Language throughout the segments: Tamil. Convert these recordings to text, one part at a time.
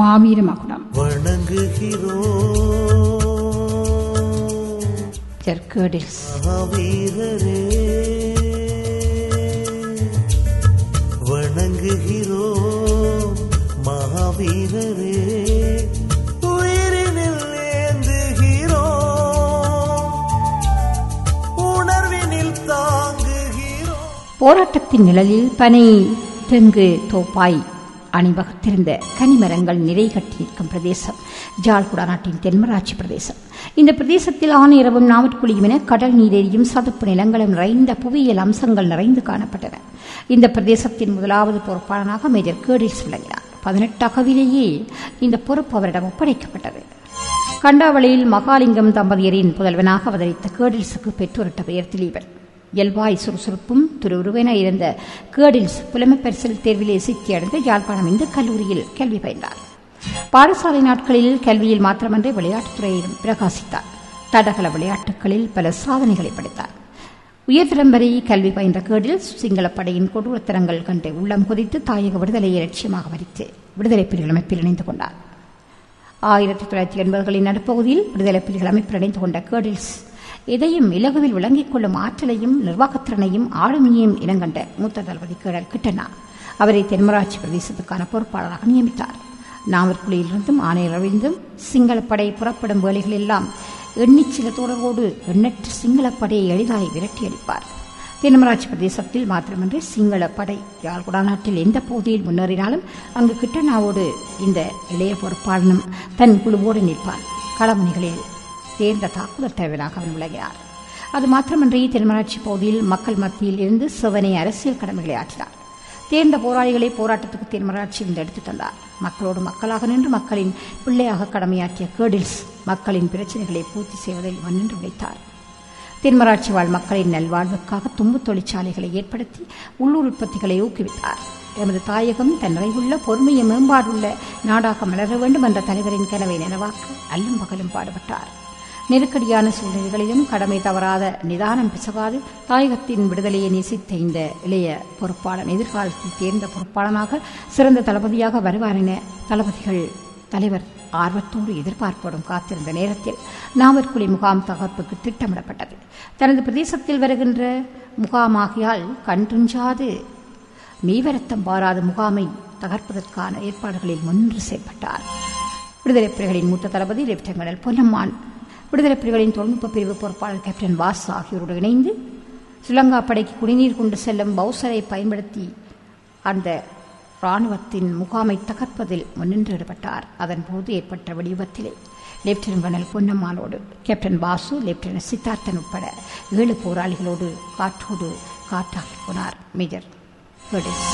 மாவீர மகுடம் வணங்குகிறோம் ஜெர்கேடில்ஸ் மகாவீரரே வணங்குகிறோம் மகாவீரரே உயிரினில் ஏந்துகிறோம் உணர்வினில் தாங்குகிறோம் போராட்டத்தின் நிழலில் பனை தெங்கு தோப்பாய் அணிவகுத்திருந்த கனிமரங்கள் நிறை கட்டி நிற்கும் பிரதேசம் ஜாழ்குடா நாட்டின் தென்மராட்சி பிரதேசம் இந்த பிரதேசத்தில் ஆணையரவும் நாவற்குழியும் என கடல் நீரேரியும் சதுப்பு நிலங்களும் நிறைந்த புவியியல் அம்சங்கள் நிறைந்து காணப்பட்டன இந்த பிரதேசத்தின் முதலாவது பொறுப்பாளனாக மேஜர் கேடில்ஸ் விளங்கினார் பதினெட்டு அகவிலேயே இந்த பொறுப்பு அவரிடம் ஒப்படைக்கப்பட்டது கண்டாவளியில் மகாலிங்கம் தம்பதியரின் புதல்வனாக அவதரித்த கேடில்ஸுக்கு பெற்றோரிட்ட பெயர் திலீபன் இயல்பாய் சுறுசுறுப்பும் துருவுருவென இருந்த கேடில்ஸ் புலமைப் பரிசில் தேர்விலே சித்தியடைந்து யாழ்ப்பாணம் இந்து கல்லூரியில் கல்வி பயின்றார் பாடசாலை நாட்களில் கல்வியில் மாத்திரமன்றி விளையாட்டுத் துறையிலும் பிரகாசித்தார் தடகள விளையாட்டுகளில் பல சாதனைகளை படைத்தார் உயர்தரம் வரை கல்வி பயின்ற கேடில் சிங்களப் படையின் கொடூரத்தனங்கள் கண்டு உள்ளம் கொதித்து தாயக விடுதலையை லட்சியமாக வரித்து விடுதலை புலிகள் அமைப்பில் இணைந்து கொண்டார் ஆயிரத்தி தொள்ளாயிரத்தி எண்பதுகளின் நடுப்பகுதியில் விடுதலை புலிகள் அமைப்பில் இணைந்து கொண்ட கேடில்ஸ் எதையும் இலகுவில் விளங்கிக் கொள்ளும் ஆற்றலையும் நிர்வாகத்திறனையும் ஆளுமையையும் இனங்கண்ட மூத்த தளபதி கேடல் கிட்டனா அவரை தென்மராட்சி பிரதேசத்துக்கான பொறுப்பாளராக நியமித்தார் நாவற்குழியிலிருந்தும் ஆணையரவிருந்தும் சிங்களப்படை புறப்படும் வேலைகளெல்லாம் எண்ணிச்சில தொடர்போடு எண்ணற்ற சிங்களப்படையை எளிதாய் விரட்டியடிப்பார் தென்மராட்சி பிரதேசத்தில் மாத்திரமன்றி சிங்கள படை யாழ்குடா நாட்டில் எந்த பகுதியில் முன்னேறினாலும் அங்கு கிட்டனாவோடு இந்த இளைய பொறுப்பாளனும் தன் குழுவோடு நிற்பார் களமணிகளில் தேர்ந்த தாக்குதல் தலைவராக அவன் விளங்கினார் அது மாத்திரமன்றி தென்மராட்சி பகுதியில் மக்கள் மத்தியில் இருந்து சிவனை அரசியல் கடமைகளை ஆற்றினார் தேர்ந்த போராளிகளை போராட்டத்துக்கு தென்மராட்சியில் எடுத்து தந்தார் மக்களோடு மக்களாக நின்று மக்களின் பிள்ளையாக கடமையாற்றிய கேடில்ஸ் மக்களின் பிரச்சனைகளை பூர்த்தி செய்வதில் முன்னின்று உழைத்தார் தென்மராட்சி வாழ் மக்களின் நல்வாழ்வுக்காக தும்பு தொழிற்சாலைகளை ஏற்படுத்தி உள்ளூர் உற்பத்திகளை ஊக்குவித்தார் எமது தாயகம் தன் நிறைவுள்ள பொறுமைய மேம்பாடுள்ள நாடாக மலர வேண்டும் என்ற தலைவரின் கனவை நினைவாக்க அல்லும் பகலும் பாடுபட்டார் நெருக்கடியான சூழ்நிலைகளிலும் கடமை தவறாத நிதானம் பிசகாது தாயகத்தின் விடுதலையை நேசித்த இந்த இளைய பொறுப்பாளன் எதிர்காலத்தில் தேர்ந்த பொறுப்பாளனாக சிறந்த தளபதியாக வருவார் என தளபதிகள் தலைவர் ஆர்வத்தோடு எதிர்பார்ப்போடும் காத்திருந்த நேரத்தில் நாவற்குழி முகாம் தகர்ப்புக்கு திட்டமிடப்பட்டது தனது பிரதேசத்தில் வருகின்ற முகாமாகியால் கண்டுஞ்சாது மெய்வரத்தம் பாராத முகாமை தகர்ப்பதற்கான ஏற்பாடுகளில் முன்னின்று செயல்பட்டார் விடுதலை புலிகளின் மூத்த தளபதி லெப்டினன்ட் கர்னல் பொன்னம்மான் விடுதலை புலிகளின் தொழில்நுட்ப பிரிவு பொறுப்பாளர் கேப்டன் வாஸ் ஆகியோரோடு இணைந்து ஸ்ரீலங்கா படைக்கு குடிநீர் கொண்டு செல்லும் பவுசரை பயன்படுத்தி அந்த ராணுவத்தின் முகாமை தகர்ப்பதில் முன்னின்று ஈடுபட்டார் அதன்போது ஏற்பட்ட வெடிவிபத்திலே லெப்டினன்ட் கர்னல் பொன்னம்மானோடு கேப்டன் வாசு லெப்டினன்ட் சித்தார்த்தன் உட்பட ஏழு போராளிகளோடு காற்றோடு காற்றாகி போனார் மேஜர் வெடிஸ்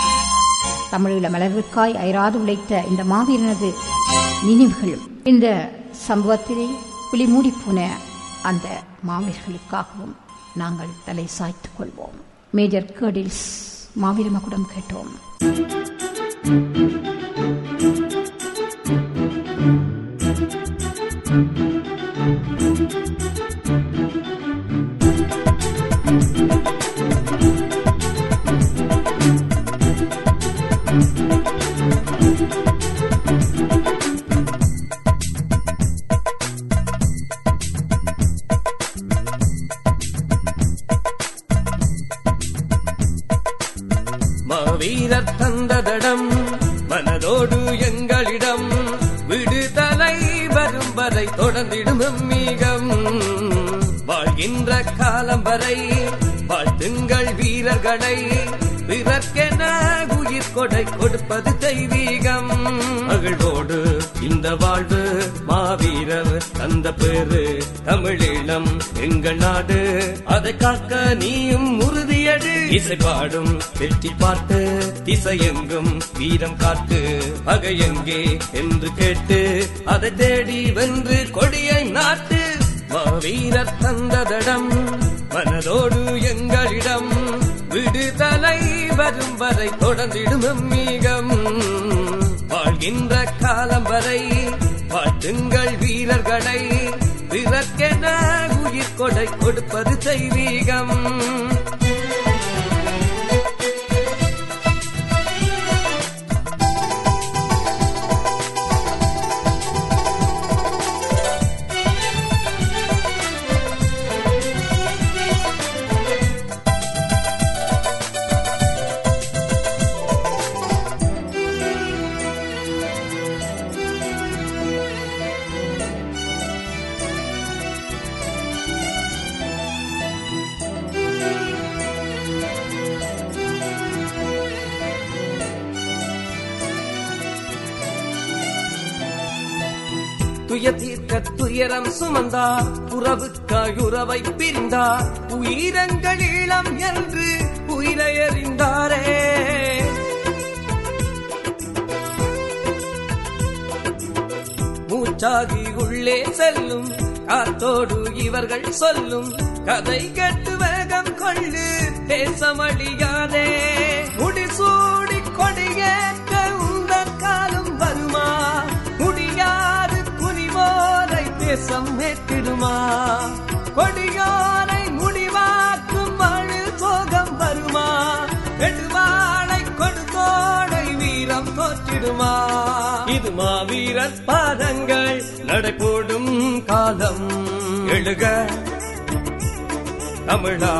தமிழீழ மலர்வுக்காய் அயராது உழைத்த இந்த மாவீரனது நினைவுகளும் இந்த சம்பவத்திலே புலி மூடிப்போன அந்த மாவீரர்களுக்காகவும் நாங்கள் தலை சாய்த்துக் கொள்வோம் மேஜர் கேடில்ஸ் மாவீர மகுடம் கேட்டோம் மாவீரர் தந்ததடம் மனதோடு எங்களிடம் விடுதலை வரும் வரை தொடர்ந்திடும் மீகம் வாழ்கின்ற காலம் வரை வாழ்த்துங்கள் வீரர்களை பிறர்க்கென உயிர் கொடை கொடுப்பது தெய்வீகம் மகிழ்வோடு இந்த வாழ்வு மாவீரர் தந்த பேரு தமிழீழம் எங்கள் நாடு அதை காக்க நீயும் உறுதியடு இசை பாடும் வெற்றி பாட்டு திசையெங்கும் வீரம் காட்டு பகையெங்கே என்று கேட்டு அதை தேடி வென்று கொடியை நாட்டு மாவீரர் தந்ததடம் மனதோடு எங்களிடம் விடுதலை வரும் வரை தொடர்ந்திடும் மீகம் வாழ்கின்ற காலம் வரை வாழ்த்துங்கள் வீரர்களை பிறர்க்கென உயிர் கொடை கொடுப்பது தெய்வீகம் துய தீர்க்க துயரம் சுமந்தார் உறவுக்காய் உறவை பிரிந்தார் உயிரங்கள் இளம் என்று உயிரை எறிந்தாரே மூச்சாகி உள்ளே செல்லும் காத்தோடு இவர்கள் சொல்லும் கதை கட்டு வேகம் கொள்ளு தேசமழியாதே முடிசூடி கொடியேற்க உந்தன் காலம் வருமா முடியாது குனிவோரை தேசம் ஏற்றிடுமா கொடியோரை முடிவாக்கும் வாழில் சோகம் வருமா நெடுவாளை கொடுத்தோடை வீரம் தோற்றிடுமா இது மாவீரர் பாதங்கள் நடைபோடும் காலம் எழுக தமிழா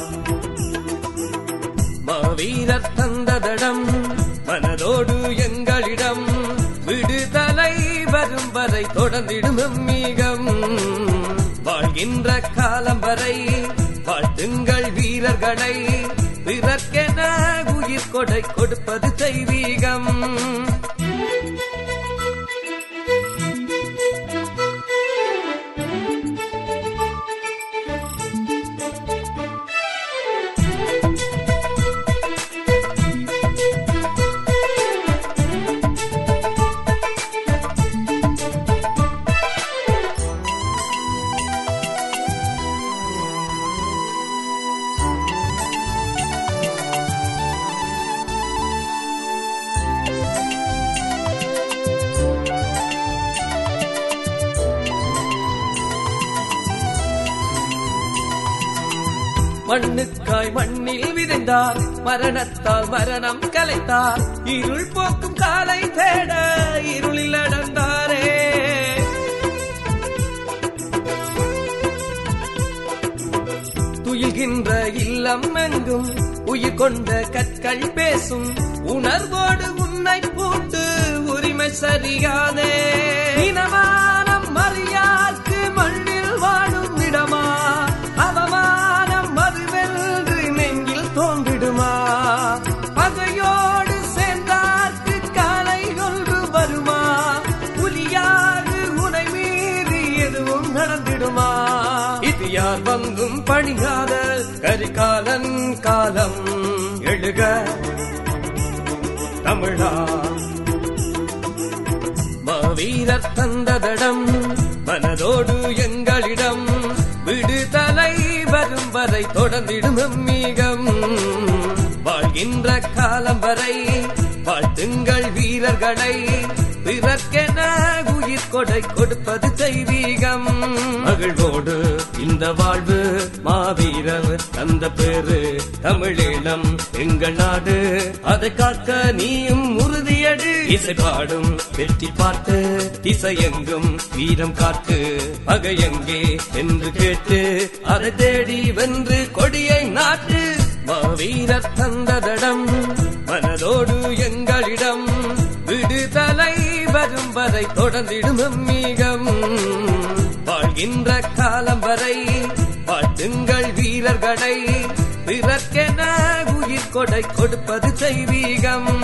மாவீரர் தந்ததடம் மனதோடு எங்களிடம் விடுதலை வரும் வரை தொடர்ந்திடும் எம்மீகம் வாழ்கின்ற காலம் வரை வாழ்த்துங்கள் வீரர்களை பிறர்க்கென உயிர் கொடை கொடுப்பது தெய்வீகம் மண்ணுக்காய் மண்ணில் விதைந்தார் மரணத்தால் மரணம் கலைத்தார் இருள் போக்கும் காலை தேட இருளில் நடந்தாரே துயில்கின்ற இல்லம் எங்கும் உயிர் கொண்ட கற்கள் பேசும் உணர்வோடு உன்னை பூட்டு உரிமை சரியாதே இனமானம் மரியாக்கு மண்ணில் வாழும் இடமா அவமானம் மறுவென்று நெஞ்சில் தோன்றிடுமா பகையோடு சேர்ந்தார்க்கு காலை ஒன்று வருமா புலியாது உனை மீறி எதுவும் நடந்திடுமா இது யார் வந்தும் பணியாத கரிகாலன் காலம் எழுக தமிழா மாவீரர் தந்ததடம் மனதோடு எங்களிடம் விடுதலை வரும் வரை தொடர்ந்திடும் எம்மீகம் வாழ்கின்ற காலம் வரை வாழ்த்துங்கள் வீரர்களை பிறர்க்கென உயிர் கொடை கொடுப்பது தெய்வீகம் மகிழ்வோடு இந்த வாழ்வு மாவீரர் தந்த பேரு தமிழீழம் எங்கள் நாடு அதை காக்க நீயும் உறுதியடு இசை பாடும் வெற்றி பாட்டு திசையெங்கும் வீரம் காட்டு பகையெங்கே என்று கேட்டு அதை தேடி வென்று கொடியை நாட்டு மாவீரர் தந்ததடம் மனதோடு எங்களிடம் விடுதலை வரும் வரை தொடர்ந்திடும் எம்மீகம் வாழ்கின்ற காலம் வரை வாழ்த்துங்கள் வீரர்களை பிறர்க்கென உயிர் கொடை கொடுப்பது தெய்வீகம்